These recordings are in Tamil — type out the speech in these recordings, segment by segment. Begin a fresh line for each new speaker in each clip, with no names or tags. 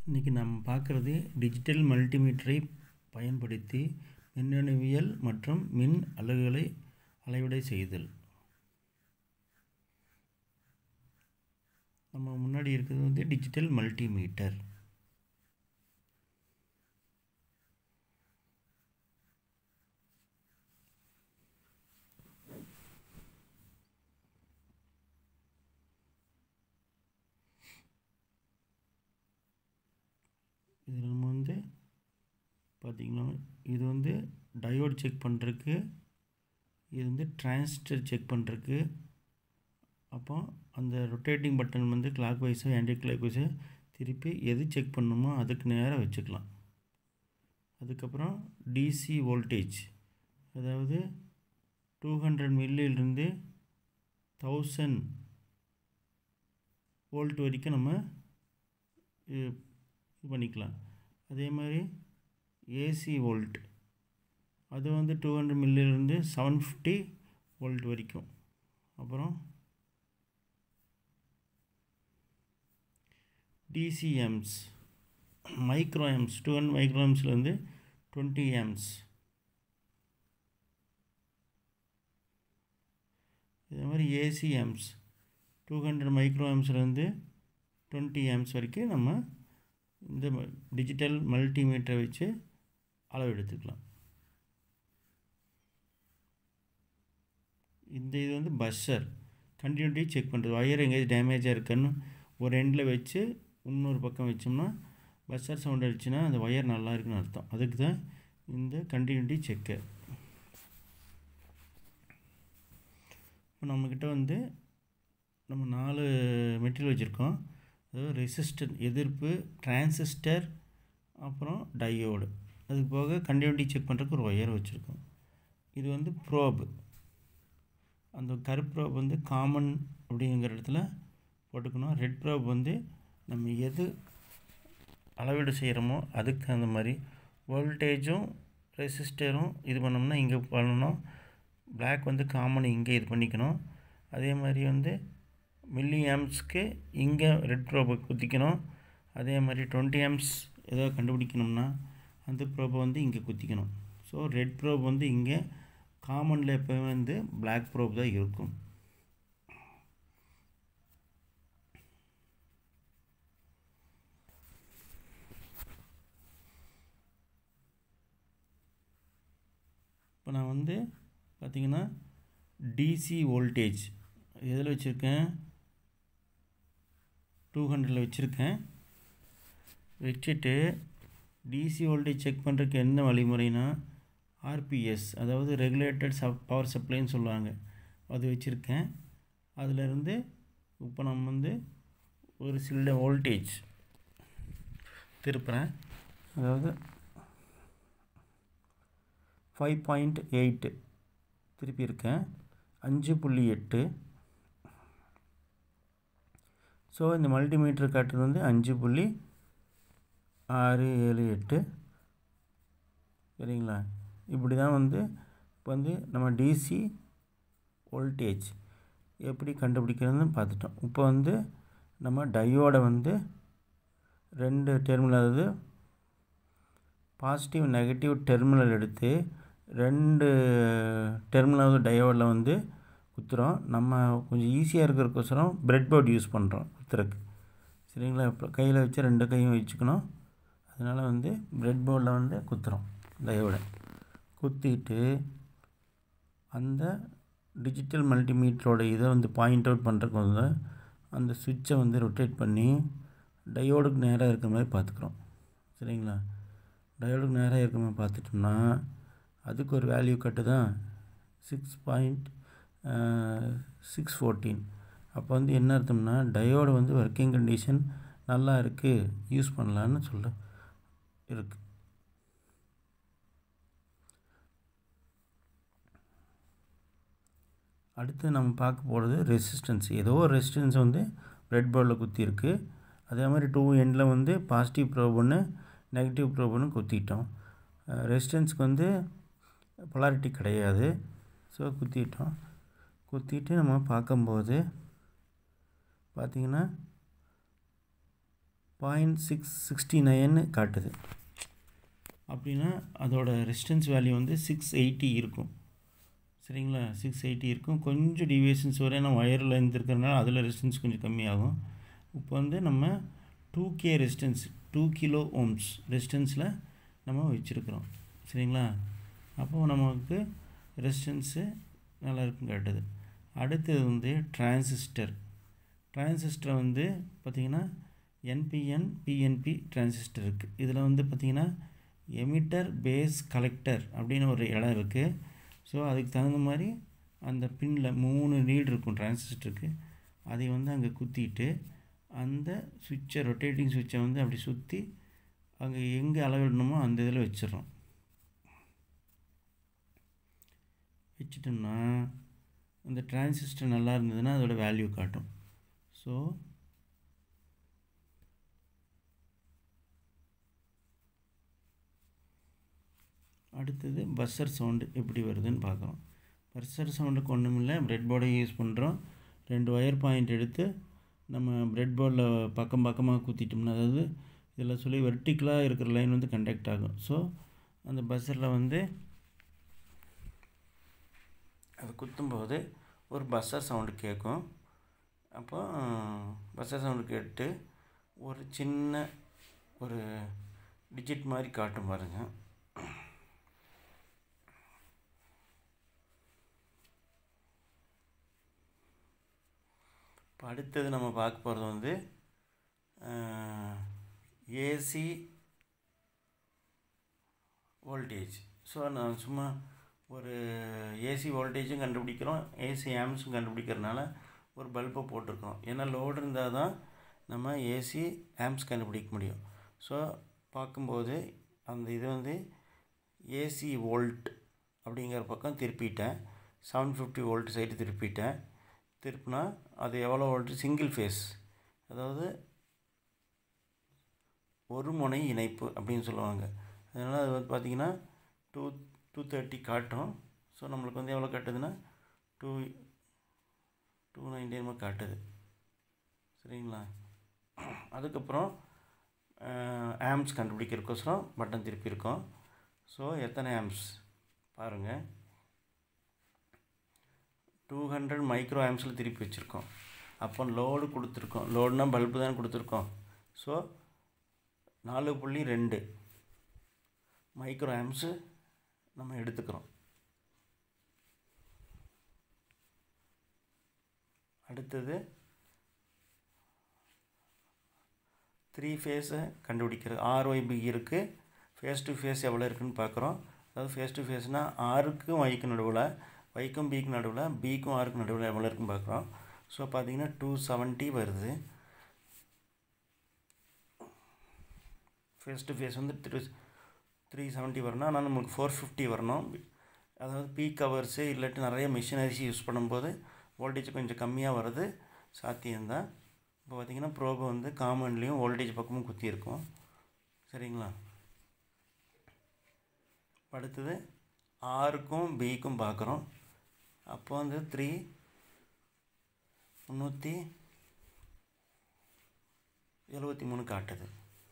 இன்றைக்கி நம்ம பார்க்குறது டிஜிட்டல் மல்டிமீட்டரை பயன்படுத்தி மின்னணுவியல் மற்றும் மின் அலகுகளை அளவீடு செய்தல் நம்ம முன்னாடி இருக்கிறது வந்து டிஜிட்டல் மல்டிமீட்டர் இதில் நம்ம வந்து பார்த்திங்கன்னா இது வந்து டயோட் செக் பண்ணுறதுக்கு இது வந்து டிரான்சிஸ்டர் செக் பண்ணுறதுக்கு அப்போ அந்த ரொட்டேட்டிங் பட்டன் வந்து கிளாக் வைஸோ ஆன்டி கிளாக் வைஸோ திருப்பி எது செக் பண்ணணுமோ அதுக்கு நேராக வச்சுக்கலாம் அதுக்கப்புறம் டிசி வோல்டேஜ் அதாவது டூ ஹண்ட்ரட் மில்லியிலிருந்து தௌசண்ட் வோல்ட் வரைக்கும் நம்ம இது இது பண்ணிக்கலாம் அதே மாதிரி ஏசி வோல்ட் அது வந்து டூ ஹண்ட்ரட் மில்லியிலேருந்து செவன் ஃபிஃப்டி வோல்ட் வரைக்கும் அப்புறம் DC amps micro amps two hundred micro எம்ஸ்லேருந்து டுவெண்ட்டி எம்ஸ் இதே மாதிரி ஏசிஎம்ஸ் டூ ஹண்ட்ரட் மைக்ரோ எம்ஸ்லேருந்து டுவெண்ட்டி எம்ஸ் வரைக்கும் நம்ம இந்த டிஜிட்டல் மல்டிமீட்டரை வச்சு அளவு எடுத்துக்கலாம் இந்த இது வந்து பஸ்ஸர் கண்டினியூட்டி செக் பண்ணுறது ஒயர் எங்கேயாவது டேமேஜாக இருக்குன்னு ஒரு எண்டில் வச்சு இன்னொரு பக்கம் வச்சோம்னா பஸ்ஸர் சவுண்ட் அடிச்சுன்னா அந்த ஒயர் நல்லா இருக்குன்னு அர்த்தம் அதுக்கு தான் இந்த கண்டினியூட்டி செக்கர் இப்போ நம்மக்கிட்ட வந்து நம்ம நாலு மெட்டீரியல் வச்சுருக்கோம் அதாவது ரெசிஸ்டர் எதிர்ப்பு டிரான்சிஸ்டர் அப்புறம் டயோடு அதுக்கு போக கண்டினியூட்டி செக் பண்ணுறதுக்கு ஒரு ஒயர் வச்சுருக்கோம் இது வந்து ப்ரோபு அந்த கருப்பு ப்ரோப் வந்து காமன் அப்படிங்கிற இடத்துல போட்டுக்கணும் ரெட் ப்ரோப் வந்து நம்ம எது அளவீடு செய்கிறோமோ அதுக்கு அந்த மாதிரி வோல்டேஜும் ரெசிஸ்டரும் இது பண்ணோம்னா இங்கே பண்ணணும் பிளாக் வந்து காமன் இங்கே இது பண்ணிக்கணும் அதே மாதிரி வந்து மில்லி ஆம்ஸ்க்கு இங்கே ரெட் ப்ரோபை குத்திக்கணும் அதே மாதிரி டுவெண்ட்டி ஆம்ஸ் ஏதோ கண்டுபிடிக்கணும்னா அந்த ப்ரோபை வந்து இங்கே குத்திக்கணும் ஸோ ரெட் ப்ரோப் வந்து இங்கே காமனில் எப்போவுமே வந்து பிளாக் ப்ரோப் தான் இருக்கும் இப்போ நான் வந்து பார்த்திங்கன்னா டிசி வோல்டேஜ் எதில் வச்சுருக்கேன் டூ ஹண்ட்ரடில் வச்சுருக்கேன் வச்சுட்டு டிசி வோல்டேஜ் செக் பண்ணுறதுக்கு என்ன வழிமுறைனா ஆர்பிஎஸ் அதாவது ரெகுலேட்டட் சப் பவர் சப்ளைன்னு சொல்லுவாங்க அது வச்சுருக்கேன் அதிலிருந்து இப்போ நம்ம வந்து ஒரு சில வோல்டேஜ் திருப்புறேன் அதாவது ஃபைவ் பாயிண்ட் எயிட்டு திருப்பி இருக்கேன் அஞ்சு புள்ளி எட்டு ஸோ இந்த மல்டிமீட்டர் காட்டுறது வந்து அஞ்சு புள்ளி ஆறு ஏழு எட்டு சரிங்களா இப்படி தான் வந்து இப்போ வந்து நம்ம டிசி வோல்டேஜ் எப்படி கண்டுபிடிக்கிறதுன்னு பார்த்துட்டோம் இப்போ வந்து நம்ம டயோடை வந்து ரெண்டு டெர்மினல் அதாவது பாசிட்டிவ் நெகட்டிவ் டெர்மினல் எடுத்து ரெண்டு டெர்மினல் டயோடில் வந்து குத்துறோம் நம்ம கொஞ்சம் ஈஸியாக இருக்கிறக்கோசரம் ப்ரெட் போர்ட் யூஸ் பண்ணுறோம் குத்துறதுக்கு சரிங்களா இப்போ கையில் வச்சு ரெண்டு கையும் வச்சுக்கணும் அதனால் வந்து ப்ரெட் போர்டில் வந்து குத்துறோம் டயோடை குத்திட்டு அந்த டிஜிட்டல் மல்டிமீட்டரோட இதை வந்து பாயிண்ட் அவுட் பண்ணுறதுக்கு வந்து அந்த சுவிட்சை வந்து ரொட்டேட் பண்ணி டயோடுக்கு நேராக இருக்கிற மாதிரி பார்த்துக்குறோம் சரிங்களா டயோடுக்கு நேராக இருக்கிற மாதிரி பார்த்துட்டோம்னா அதுக்கு ஒரு வேல்யூ கட்டு தான் சிக்ஸ் பாயிண்ட் சிக்ஸ் ஃபோர்டீன் அப்போ வந்து என்ன அர்த்தம்னா டயோடு வந்து ஒர்க்கிங் கண்டிஷன் நல்லா இருக்குது யூஸ் பண்ணலான்னு சொல்ல இருக்குது அடுத்து நம்ம பார்க்க போகிறது ரெசிஸ்டன்ஸ் ஏதோ ஒரு ரெசிஸ்டன்ஸ் வந்து ரெட் போர்டில் குத்திருக்கு அதே மாதிரி டூ எண்டில் வந்து பாசிட்டிவ் ப்ரோப் ஒன்று நெகட்டிவ் ப்ரோப் ஒன்று குத்திட்டோம் ரெசிஸ்டன்ஸ்க்கு வந்து பொலாரிட்டி கிடையாது ஸோ குத்திட்டோம் குத்திட்டு நம்ம பார்க்கும்போது பார்த்திங்கன்னா பாயிண்ட் சிக்ஸ் சிக்ஸ்டி நைன்னு காட்டுது அப்படின்னா அதோட ரெசிஸ்டன்ஸ் வேல்யூ வந்து சிக்ஸ் எயிட்டி இருக்கும் சரிங்களா சிக்ஸ் எயிட்டி இருக்கும் கொஞ்சம் டிவியேஷன்ஸ் வரும் ஏன்னா ஒயரில் இருந்துருக்கிறதுனால அதில் ரெசிஸ்டன்ஸ் கொஞ்சம் கம்மியாகும் இப்போ வந்து நம்ம two K resistance two kilo ohms ரெசிஸ்டன்ஸில் நம்ம வச்சுருக்குறோம் சரிங்களா அப்போது நமக்கு ரெசிஸ்டன்ஸு நல்லா இருக்கும் காட்டுது அடுத்தது வந்து டிரான்சிஸ்டர் டிரான்சிஸ்டர் வந்து பார்த்திங்கன்னா என்பிஎன் பிஎன்பி டிரான்சிஸ்டர் இருக்குது இதில் வந்து பார்த்திங்கன்னா எமிட்டர் பேஸ் கலெக்டர் அப்படின்னு ஒரு இடம் இருக்குது ஸோ அதுக்கு தகுந்த மாதிரி அந்த பின்னில் மூணு நீட் இருக்கும் டிரான்சிஸ்டருக்கு அதை வந்து அங்கே குத்திட்டு அந்த சுவிட்சை ரொட்டேட்டிங் சுவிட்சை வந்து அப்படி சுற்றி அங்கே எங்கே அளவிடணுமோ அந்த இதில் வச்சிடறோம் வச்சிட்டோம்னா அந்த டிரான்சிஸ்டர் நல்லா இருந்ததுன்னா அதோட வேல்யூ காட்டும் ஸோ அடுத்தது பஸ்ஸர் சவுண்டு எப்படி வருதுன்னு பார்க்குறோம் பஸ்ஸர் சவுண்டுக்கு ஒன்றும் இல்லை ப்ரெட் போர்டை யூஸ் பண்ணுறோம் ரெண்டு ஒயர் பாயிண்ட் எடுத்து நம்ம ப்ரெட் போர்டில் பக்கம் பக்கமாக குத்திட்டோம்னா அதாவது இதில் சொல்லி வெர்டிக்கலாக இருக்கிற லைன் வந்து கண்டக்ட் ஆகும் ஸோ அந்த பஸ்ஸரில் வந்து அது குத்தும்போது ஒரு பஸ்ஸர் சவுண்டு கேட்கும் அப்போ பஸ்ஸர் சவுண்டு கேட்டு ஒரு சின்ன ஒரு டிஜிட் மாதிரி காட்டும் பாருங்கள் இப்போ அடுத்தது நம்ம பார்க்க போகிறது வந்து ஏசி வோல்டேஜ் ஸோ நான் சும்மா ஒரு ஏசி வோல்டேஜும் கண்டுபிடிக்கிறோம் ஏசி ஆம்ஸும் கண்டுபிடிக்கிறதுனால ஒரு பல்பை போட்டிருக்கோம் ஏன்னா லோடு இருந்தால் தான் நம்ம ஏசி ஆம்ஸ் கண்டுபிடிக்க முடியும் ஸோ பார்க்கும்போது அந்த இது வந்து ஏசி வோல்ட் அப்படிங்கிற பக்கம் திருப்பிட்டேன் செவன் ஃபிஃப்டி வோல்ட் சைடு திருப்பிட்டேன் திருப்பினா அது எவ்வளோ வோல்ட்டு சிங்கிள் ஃபேஸ் அதாவது ஒரு முனை இணைப்பு அப்படின்னு சொல்லுவாங்க அதனால் அது வந்து பார்த்திங்கன்னா டூ டூ தேர்ட்டி காட்டும் ஸோ நம்மளுக்கு வந்து எவ்வளோ காட்டுதுன்னா டூ டூ நைன்டீன் காட்டுது சரிங்களா அதுக்கப்புறம் ஆம்ஸ் கண்டுபிடிக்கிறதுக்கோசரம் பட்டன் திருப்பியிருக்கோம் ஸோ எத்தனை ஆம்ஸ் பாருங்கள் டூ ஹண்ட்ரட் மைக்ரோ ஆம்ஸில் திருப்பி வச்சுருக்கோம் அப்போ லோடு கொடுத்துருக்கோம் லோடுனா பல்பு தானே கொடுத்துருக்கோம் ஸோ நாலு புள்ளி ரெண்டு மைக்ரோ ஆம்ஸு நம்ம எடுத்துக்கிறோம் அடுத்தது த்ரீ ஃபேஸை கண்டுபிடிக்கிறது ஆர்ஒய்பி இருக்குது ஃபேஸ் டு ஃபேஸ் எவ்வளோ இருக்குதுன்னு பார்க்குறோம் அதாவது ஃபேஸ் டு ஃபேஸ்னால் ஆருக்கும் ஒய்க்கு நடுவில் ஒய்க்கும் பிக்கு நடுவில் பிக்கும் ஆருக்கும் நடுவில் எவ்வளோ இருக்குன்னு பார்க்குறோம் ஸோ பார்த்தீங்கன்னா டூ செவன்ட்டி வருது ஃபேஸ் டு ஃபேஸ் வந்து த்ரீ த்ரீ செவன்ட்டி வரணும் ஆனால் நம்மளுக்கு ஃபோர் ஃபிஃப்டி வரணும் அதாவது பீக் கவர்ஸு இல்லாட்டி நிறைய மிஷினரிஸ் யூஸ் பண்ணும்போது வோல்டேஜ் கொஞ்சம் கம்மியாக வர்றது சாத்தியம்தான் இப்போ பார்த்திங்கன்னா ப்ரோபு வந்து காமன்லேயும் வோல்டேஜ் பக்கமும் குத்தி இருக்கும் சரிங்களா அடுத்தது ஆருக்கும் பிக்கும் பார்க்குறோம் அப்போ வந்து த்ரீ முந்நூற்றி எழுபத்தி மூணு காட்டுது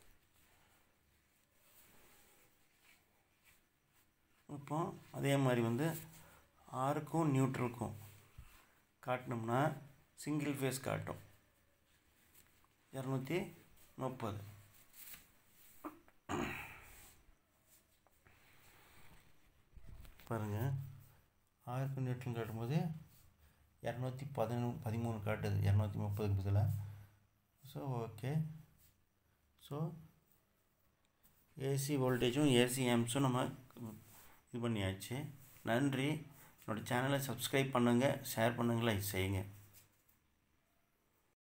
இப்போ அதே மாதிரி வந்து ஆருக்கும் நியூட்ரலுக்கும் காட்டினோம்னா சிங்கிள் ஃபேஸ் காட்டும் இரநூத்தி முப்பது பாருங்கள் ஆயிரத்தி நியூட்ரல் காட்டும்போது இரநூத்தி பதினொன்று பதிமூணு காட்டுது இரநூத்தி முப்பதுக்கு பதிலாக ஸோ ஓகே ஸோ ஏசி வோல்டேஜும் ஏசி ஆம்ஸும் நம்ம இது பண்ணியாச்சு நன்றி என்னோடய சேனலை சப்ஸ்கிரைப் பண்ணுங்கள் ஷேர் பண்ணுங்கள் லைக் செய்யுங்க